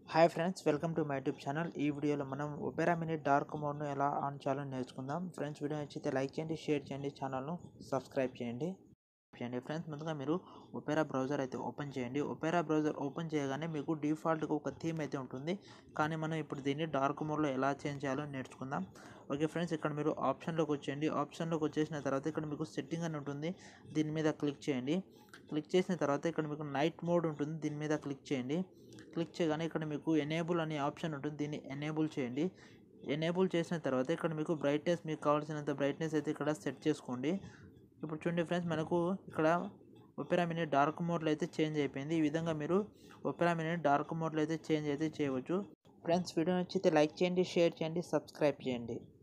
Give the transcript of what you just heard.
hi friends welcome to my YouTube channel ఈ వీడియోలో మనం ఒపెరా మినీ డార్క్ మోడ్ను ఎలా ఆన్ చేయాలో నేర్చుకుందాం ఫ్రెండ్స్ వీడియో నచ్చితే లైక్ చేయండి షేర్ చేయండి ఛానల్ను సబ్స్క్రైబ్ చేయండి చేయండి ఫ్రెండ్స్ ముందుగా మీరు ఒపెరా బ్రౌజర్ అయితే ఓపెన్ చేయండి ఒపెరా బ్రౌజర్ ఓపెన్ చేయగానే మీకు డిఫాల్ట్గా ఒక థీమ్ అయితే ఉంటుంది కానీ మనం ఇప్పుడు దీన్ని డార్క్ మోడ్లో ఎలా చేంజ్ చేయాలో నేర్చుకుందాం ఓకే ఫ్రెండ్స్ ఇక్కడ మీరు ఆప్షన్లోకి వచ్చేయండి ఆప్షన్లోకి వచ్చేసిన తర్వాత ఇక్కడ మీకు సెట్టింగ్ అని ఉంటుంది దీని మీద క్లిక్ చేయండి క్లిక్ చేసిన తర్వాత ఇక్కడ మీకు నైట్ మోడ్ ఉంటుంది దీని మీద క్లిక్ చేయండి క్లిక్ చేయగానే ఇక్కడ మీకు ఎనేబుల్ అనే ఆప్షన్ ఉంటుంది దీన్ని ఎనేబుల్ చేయండి ఎనేబుల్ చేసిన తర్వాత ఇక్కడ మీకు బ్రైట్నెస్ మీకు కావాల్సినంత బ్రైట్నెస్ అయితే ఇక్కడ సెట్ చేసుకోండి ఇప్పుడు చూడండి ఫ్రెండ్స్ మనకు ఇక్కడ ఒపెరా మినీ డార్క్ మోడ్లో అయితే చేంజ్ అయిపోయింది ఈ విధంగా మీరు ఒపెరా మినీ డార్క్ మోడ్లో అయితే చేంజ్ అయితే చేయవచ్చు ఫ్రెండ్స్ వీడియో నచ్చితే లైక్ చేయండి షేర్ చేయండి సబ్స్క్రైబ్ చేయండి